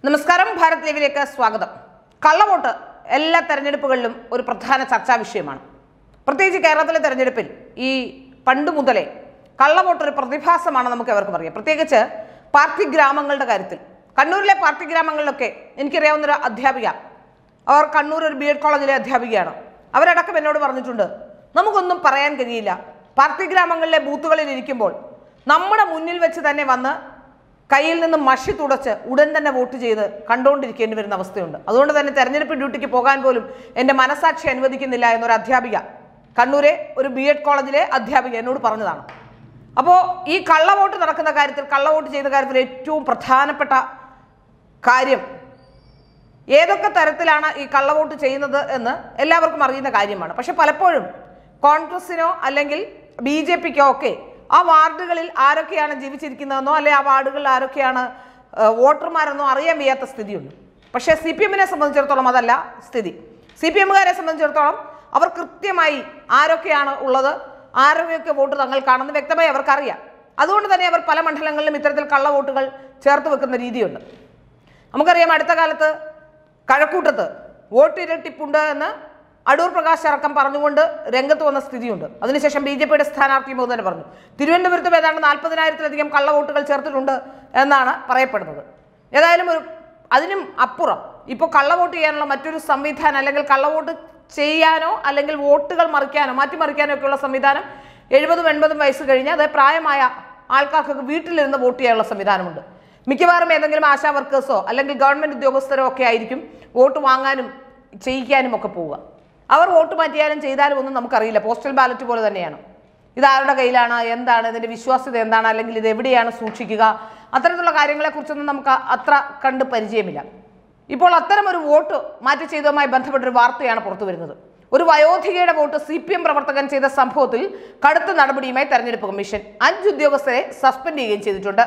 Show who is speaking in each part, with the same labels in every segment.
Speaker 1: നമസ്കാരം ഭാരത് ലൈവിലേക്ക് സ്വാഗതം കള്ളവോട്ട് എല്ലാ തെരഞ്ഞെടുപ്പുകളിലും ഒരു പ്രധാന ചർച്ചാ വിഷയമാണ് പ്രത്യേകിച്ച് കേരളത്തിലെ തെരഞ്ഞെടുപ്പിൽ ഈ പണ്ട് മുതലേ കള്ളവോട്ട് ഒരു പ്രതിഭാസമാണ് നമുക്ക് എവർക്കും അറിയാം പ്രത്യേകിച്ച് പാർട്ടി ഗ്രാമങ്ങളുടെ കാര്യത്തിൽ കണ്ണൂരിലെ പാർട്ടി ഗ്രാമങ്ങളിലൊക്കെ എനിക്കറിയാവുന്ന ഒരു അധ്യാപിക അവർ കണ്ണൂർ ഒരു ബി എഡ് കോളേജിലെ അധ്യാപികയാണ് അവരടക്കം എന്നോട് പറഞ്ഞിട്ടുണ്ട് നമുക്കൊന്നും പറയാൻ കഴിയില്ല പാർട്ടി ഗ്രാമങ്ങളിലെ ബൂത്തുകളിൽ ഇരിക്കുമ്പോൾ നമ്മുടെ മുന്നിൽ വെച്ച് തന്നെ വന്ന് കയ്യിൽ നിന്ന് മഷി തുടച്ച് ഉടൻ തന്നെ വോട്ട് ചെയ്ത് കണ്ടുകൊണ്ടിരിക്കേണ്ടി വരുന്ന അവസ്ഥയുണ്ട് അതുകൊണ്ട് തന്നെ തെരഞ്ഞെടുപ്പ് ഡ്യൂട്ടിക്ക് പോകാൻ പോലും എൻ്റെ മനസാക്ഷി അനുവദിക്കുന്നില്ല എന്നൊരു അധ്യാപിക കണ്ണൂരെ ഒരു ബി എഡ് കോളേജിലെ അധ്യാപിക എന്നോട് പറഞ്ഞതാണ് അപ്പോൾ ഈ കള്ളവോട്ട് നടക്കുന്ന കാര്യത്തിൽ കള്ളവോട്ട് ചെയ്യുന്ന കാര്യത്തിൽ ഏറ്റവും പ്രധാനപ്പെട്ട കാര്യം ഏതൊക്കെ തരത്തിലാണ് ഈ കള്ളവോട്ട് ചെയ്യുന്നത് എന്ന് എല്ലാവർക്കും അറിയുന്ന കാര്യമാണ് പക്ഷെ പലപ്പോഴും കോൺഗ്രസിനോ അല്ലെങ്കിൽ ബി ജെ പിക്കോ ഒക്കെ ആ വാർഡുകളിൽ ആരൊക്കെയാണ് ജീവിച്ചിരിക്കുന്നതെന്നോ അല്ലെ ആ വാർഡുകളിൽ ആരൊക്കെയാണ് ഏഹ്, വോട്ടർമാരെന്നോ അറിയാൻ വയ്യാത്ത സ്ഥിതിയുണ്ട് പക്ഷേ സി പി എമ്മിനെ സംബന്ധിച്ചിടത്തോളം അതല്ല സ്ഥിതി സി പി എമ്മുകാരെ സംബന്ധിച്ചിടത്തോളം അവർ കൃത്യമായി ആരൊക്കെയാണ് ഉള്ളത് ആരൊക്കെ വോട്ട് തങ്ങൾക്കാണെന്ന് വ്യക്തമായി അവർക്കറിയാം അതുകൊണ്ട് തന്നെ അവർ പല മണ്ഡലങ്ങളിലും ഇത്തരത്തിൽ കള്ളവോട്ടുകൾ ചേർത്ത് വെക്കുന്ന രീതിയുണ്ട് നമുക്കറിയാം അടുത്ത കാലത്ത് കഴക്കൂട്ടത്ത് വോട്ട് ഇരട്ടിപ്പുണ്ട് എന്ന് അടൂർ പ്രകാശ് അടക്കം പറഞ്ഞുകൊണ്ട് രംഗത്ത് വന്ന സ്ഥിതിയുണ്ട് അതിനുശേഷം ബി ജെ പിയുടെ സ്ഥാനാർത്ഥി മോദി തന്നെ പറഞ്ഞു തിരുവനന്തപുരത്തും ഏതാണ്ട് നാൽപ്പതിനായിരത്തിലധികം കള്ളവോട്ടുകൾ ചേർത്തിട്ടുണ്ട് എന്നാണ് പറയപ്പെടുന്നത് ഏതായാലും ഒരു അതിനും അപ്പുറം ഇപ്പോൾ കള്ളവോട്ട് ചെയ്യാനുള്ള മറ്റൊരു സംവിധാനം അല്ലെങ്കിൽ കള്ളവോട്ട് ചെയ്യാനോ അല്ലെങ്കിൽ വോട്ടുകൾ മറിക്കാനോ മാറ്റിമറിക്കാനോ ഒക്കെയുള്ള സംവിധാനം എഴുപതും എൺപതും വയസ്സ് കഴിഞ്ഞ് അത് പ്രായമായ ആൾക്കാർക്കൊക്കെ വീട്ടിലിരുന്ന് വോട്ട് ചെയ്യാനുള്ള സംവിധാനമുണ്ട് മിക്കവാറും ഏതെങ്കിലും ആശാ വർക്കേഴ്സോ അല്ലെങ്കിൽ ഗവൺമെന്റ് ഉദ്യോഗസ്ഥരോ ഒക്കെ ആയിരിക്കും വോട്ട് വാങ്ങാനും ചെയ്യിക്കാനും ഒക്കെ പോവുക അവർ വോട്ട് മാറ്റിയാലും ചെയ്താലും ഒന്നും നമുക്കറിയില്ല പോസ്റ്റൽ ബാലറ്റ് പോലെ തന്നെയാണ് ഇത് ആരുടെ കയ്യിലാണ് എന്താണ് ഇതിന്റെ വിശ്വാസ്യത എന്താണ് അല്ലെങ്കിൽ ഇത് എവിടെയാണ് സൂക്ഷിക്കുക അത്തരത്തിലുള്ള കാര്യങ്ങളെക്കുറിച്ചൊന്നും നമുക്ക് അത്ര കണ്ട് പരിചയമില്ല ഇപ്പോൾ അത്തരം ഒരു വോട്ട് മാറ്റി ചെയ്തതുമായി ബന്ധപ്പെട്ടൊരു വാർത്തയാണ് പുറത്തു വരുന്നത് ഒരു വയോധികയുടെ വോട്ട് സി പി എം പ്രവർത്തകൻ ചെയ്ത സംഭവത്തിൽ കടുത്ത നടപടിയുമായി തെരഞ്ഞെടുപ്പ് കമ്മീഷൻ അഞ്ച് ഉദ്യോഗസ്ഥരെ സസ്പെൻഡ് ചെയ്യുകയും ചെയ്തിട്ടുണ്ട്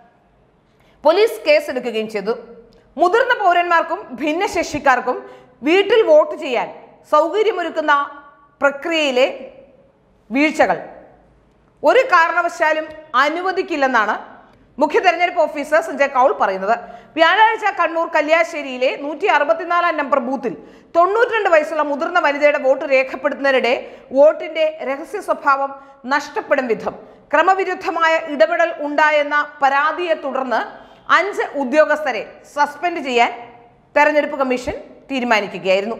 Speaker 1: പോലീസ് കേസെടുക്കുകയും ചെയ്തു മുതിർന്ന പൗരന്മാർക്കും ഭിന്നശേഷിക്കാർക്കും വീട്ടിൽ വോട്ട് ചെയ്യാൻ സൗകര്യമൊരുക്കുന്ന പ്രക്രിയയിലെ വീഴ്ചകൾ ഒരു കാരണവശാലും അനുവദിക്കില്ലെന്നാണ് മുഖ്യ തെരഞ്ഞെടുപ്പ് ഓഫീസർ സഞ്ജയ് കൗൾ പറയുന്നത് വ്യാഴാഴ്ച കണ്ണൂർ കല്യാശ്ശേരിയിലെ നൂറ്റി അറുപത്തിനാലാം നമ്പർ ബൂത്തിൽ തൊണ്ണൂറ്റിരണ്ട് വയസ്സുള്ള മുതിർന്ന വനിതയുടെ വോട്ട് രേഖപ്പെടുത്തുന്നതിനിടെ വോട്ടിന്റെ രഹസ്യ സ്വഭാവം നഷ്ടപ്പെടും വിധം ക്രമവിരുദ്ധമായ ഇടപെടൽ ഉണ്ടായെന്ന പരാതിയെ തുടർന്ന് അഞ്ച് ഉദ്യോഗസ്ഥരെ സസ്പെൻഡ് ചെയ്യാൻ തെരഞ്ഞെടുപ്പ് കമ്മീഷൻ തീരുമാനിക്കുകയായിരുന്നു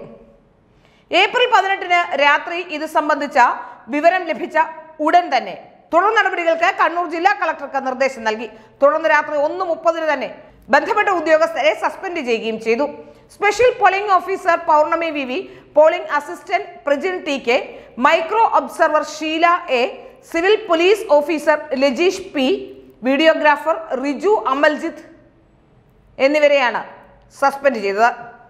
Speaker 1: ഏപ്രിൽ പതിനെട്ടിന് രാത്രി ഇത് സംബന്ധിച്ച വിവരം ലഭിച്ച ഉടൻ തന്നെ തുടർ നടപടികൾക്ക് കണ്ണൂർ ജില്ലാ കളക്ടർക്ക് നിർദ്ദേശം നൽകി തുടർന്ന് രാത്രി ഒന്ന് മുപ്പതിന് തന്നെ ബന്ധപ്പെട്ട ഉദ്യോഗസ്ഥരെ സസ്പെൻഡ് ചെയ്യുകയും ചെയ്തു special polling officer Pournami V V polling assistant Prajin T K micro observer Sheela A civil police officer Lajeesh P videographer Riju Amaljith എന്നിവരെയാണ് സസ്പെൻഡ് ചെയ്തത്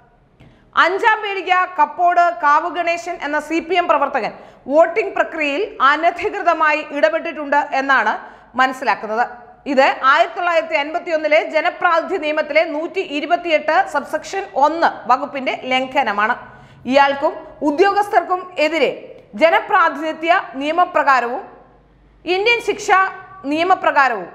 Speaker 1: അഞ്ചാം പേടിക കപ്പോട് കാവു ഗണേശൻ എന്ന സി പി എം പ്രവർത്തകൻ വോട്ടിംഗ് പ്രക്രിയയിൽ അനധികൃതമായി ഇടപെട്ടിട്ടുണ്ട് എന്നാണ് മനസ്സിലാക്കുന്നത് ഇത് ആയിരത്തി തൊള്ളായിരത്തി അൻപത്തി ഒന്നിലെ ജനപ്രാതിനിധ്യ നിയമത്തിലെ നൂറ്റി ഇരുപത്തിയെട്ട് സബ്സെക്ഷൻ ഒന്ന് വകുപ്പിന്റെ ലംഘനമാണ് ഇയാൾക്കും ഉദ്യോഗസ്ഥർക്കും എതിരെ ജനപ്രാതിനിധ്യ നിയമപ്രകാരവും ഇന്ത്യൻ ശിക്ഷാ നിയമപ്രകാരവും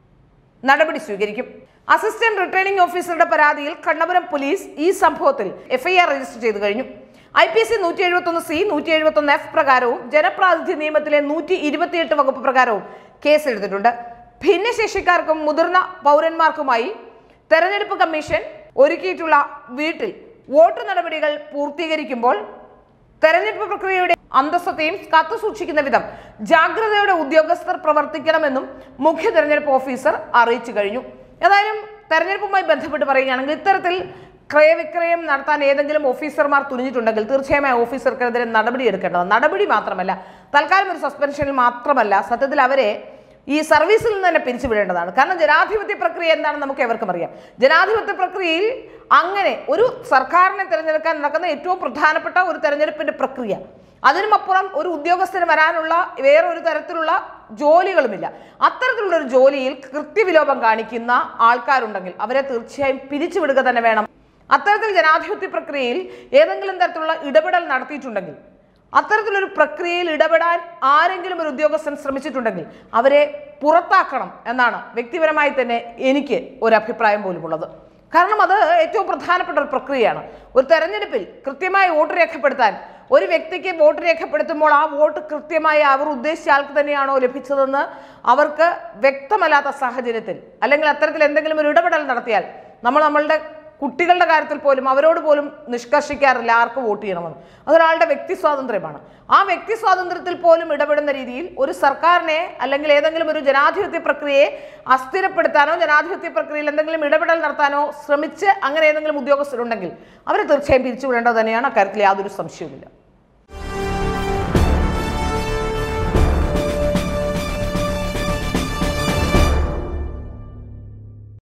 Speaker 1: നടപടി സ്വീകരിക്കും അസിസ്റ്റന്റ് റിട്ടേണിംഗ് ഓഫീസറുടെ പരാതിയിൽ കണ്ണപുരം പോലീസ് ഈ സംഭവത്തിൽ എഫ്ഐആർ രജിസ്റ്റർ ചെയ്തു കഴിഞ്ഞു ഐ പി സി നൂറ്റി എഴുപത്തൊന്ന് സി നൂറ്റി എഴുപത്തൊന്ന് എഫ് പ്രകാരവും ജനപ്രാതിനിധ്യ നിയമത്തിലെ നൂറ്റി ഇരുപത്തിയെട്ട് വകുപ്പ് പ്രകാരവും കേസെടുത്തിട്ടുണ്ട് ഭിന്നശേഷിക്കാർക്കും മുതിർന്ന പൗരന്മാർക്കുമായി തെരഞ്ഞെടുപ്പ് കമ്മീഷൻ ഒരുക്കിയിട്ടുള്ള വീട്ടിൽ വോട്ട് നടപടികൾ പൂർത്തീകരിക്കുമ്പോൾ തെരഞ്ഞെടുപ്പ് പ്രക്രിയയുടെ അന്തസ്സത്തെയും കാത്തു സൂക്ഷിക്കുന്ന വിധം ജാഗ്രതയോടെ ഉദ്യോഗസ്ഥർ പ്രവർത്തിക്കണമെന്നും മുഖ്യ തെരഞ്ഞെടുപ്പ് ഓഫീസർ അറിയിച്ചു കഴിഞ്ഞു ഏതായാലും തെരഞ്ഞെടുപ്പുമായി ബന്ധപ്പെട്ട് പറയുകയാണെങ്കിൽ ഇത്തരത്തിൽ ക്രയവിക്രയം നടത്താൻ ഏതെങ്കിലും ഓഫീസർമാർ തുനിഞ്ഞിട്ടുണ്ടെങ്കിൽ തീർച്ചയായും ആ ഓഫീസർക്കെതിരെ നടപടി എടുക്കേണ്ടതാണ് നടപടി മാത്രമല്ല തൽക്കാലം ഒരു സസ്പെൻഷനിൽ മാത്രമല്ല സത്യത്തിൽ അവരെ ഈ സർവീസിൽ നിന്ന് തന്നെ പിരിച്ചുവിടേണ്ടതാണ് കാരണം ജനാധിപത്യ പ്രക്രിയ എന്താണെന്ന് നമുക്ക് എവർക്കും അറിയാം ജനാധിപത്യ പ്രക്രിയയിൽ അങ്ങനെ ഒരു സർക്കാരിനെ തിരഞ്ഞെടുക്കാൻ നടക്കുന്ന ഏറ്റവും പ്രധാനപ്പെട്ട ഒരു തെരഞ്ഞെടുപ്പിന്റെ പ്രക്രിയ അതിനുമപ്പുറം ഒരു ഉദ്യോഗസ്ഥന് വരാനുള്ള വേറെ ഒരു തരത്തിലുള്ള ജോലികളുമില്ല അത്തരത്തിലുള്ള ഒരു ജോലിയിൽ കൃത്യവിലോപം കാണിക്കുന്ന ആൾക്കാരുണ്ടെങ്കിൽ അവരെ തീർച്ചയായും പിരിച്ചുവിടുക തന്നെ വേണം അത്തരത്തിൽ ജനാധിപത്യ പ്രക്രിയയിൽ ഏതെങ്കിലും തരത്തിലുള്ള ഇടപെടൽ നടത്തിയിട്ടുണ്ടെങ്കിൽ അത്തരത്തിലൊരു പ്രക്രിയയിൽ ഇടപെടാൻ ആരെങ്കിലും ഒരു ഉദ്യോഗസ്ഥൻ ശ്രമിച്ചിട്ടുണ്ടെങ്കിൽ അവരെ പുറത്താക്കണം എന്നാണ് വ്യക്തിപരമായി തന്നെ എനിക്ക് ഒരു അഭിപ്രായം പോലുമുള്ളത് കാരണം അത് ഏറ്റവും പ്രധാനപ്പെട്ട ഒരു പ്രക്രിയയാണ് ഒരു തെരഞ്ഞെടുപ്പിൽ കൃത്യമായി വോട്ട് രേഖപ്പെടുത്താൻ ഒരു വ്യക്തിക്ക് വോട്ട് രേഖപ്പെടുത്തുമ്പോൾ ആ വോട്ട് കൃത്യമായി അവർ ഉദ്ദേശിച്ച ആൾക്ക് തന്നെയാണോ ലഭിച്ചതെന്ന് അവർക്ക് വ്യക്തമല്ലാത്ത സാഹചര്യത്തിൽ അല്ലെങ്കിൽ അത്തരത്തിൽ എന്തെങ്കിലും ഒരു ഇടപെടൽ നടത്തിയാൽ നമ്മൾ നമ്മളുടെ കുട്ടികളുടെ കാര്യത്തിൽ പോലും അവരോട് പോലും നിഷ്കർഷിക്കാറില്ല ആർക്ക് വോട്ട് ചെയ്യണമെന്ന് അതൊരാളുടെ വ്യക്തി സ്വാതന്ത്ര്യമാണ് ആ വ്യക്തി സ്വാതന്ത്ര്യത്തിൽ പോലും ഇടപെടുന്ന രീതിയിൽ ഒരു സർക്കാരിനെ അല്ലെങ്കിൽ ഏതെങ്കിലും ഒരു ജനാധിപത്യ പ്രക്രിയയെ അസ്ഥിരപ്പെടുത്താനോ ജനാധിപത്യ പ്രക്രിയയിൽ എന്തെങ്കിലും ഇടപെടൽ നടത്താനോ ശ്രമിച്ച് അങ്ങനെ ഏതെങ്കിലും ഉദ്യോഗസ്ഥരുണ്ടെങ്കിൽ അവരെ തീർച്ചയായും പിരിച്ചുവിടേണ്ടത് തന്നെയാണ് അക്കാര്യത്തിൽ യാതൊരു സംശയവുമില്ല